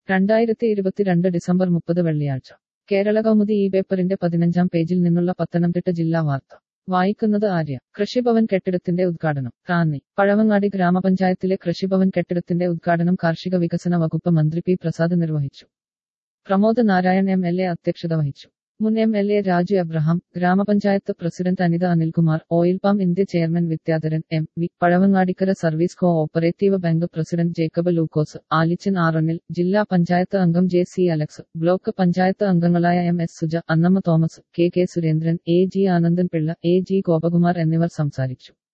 രണ്ടായിരത്തി ഇരുപത്തിരണ്ട് ഡിസംബർ മുപ്പത് വെള്ളിയാഴ്ച കേരള കൗമുദി ഈ പേപ്പറിന്റെ പതിനഞ്ചാം പേജിൽ നിന്നുള്ള പത്തനംതിട്ട ജില്ലാ വാർത്ത വായിക്കുന്നത് ആര്യ കൃഷിഭവൻ കെട്ടിടത്തിന്റെ ഉദ്ഘാടനം റാന്നി പഴവങ്ങാടി ഗ്രാമപഞ്ചായത്തിലെ കൃഷിഭവൻ കെട്ടിടത്തിന്റെ ഉദ്ഘാടനം കാർഷിക വികസന വകുപ്പ് മന്ത്രി പി പ്രസാദ് നിർവഹിച്ചു Pramod Narayan M L A അധ്യക്ഷത വഹിച്ചു മുൻ M L A Raju Abraham grama panchayat president Anitha Anilkumar oil palm India chairman Vidyadharan M V Pazhavangadikkara service cooperative bank president Jacob Lukose Alichan ആറണിൽ ജില്ലാ പഞ്ചായത്ത് അംഗം J C Alex block panchayat അംഗങ്ങളായ M S Suja Annamma Thomas K K Surendran A G Anandan Pillai A G Gopakumar എന്നിവർ സംസാരിച്ചു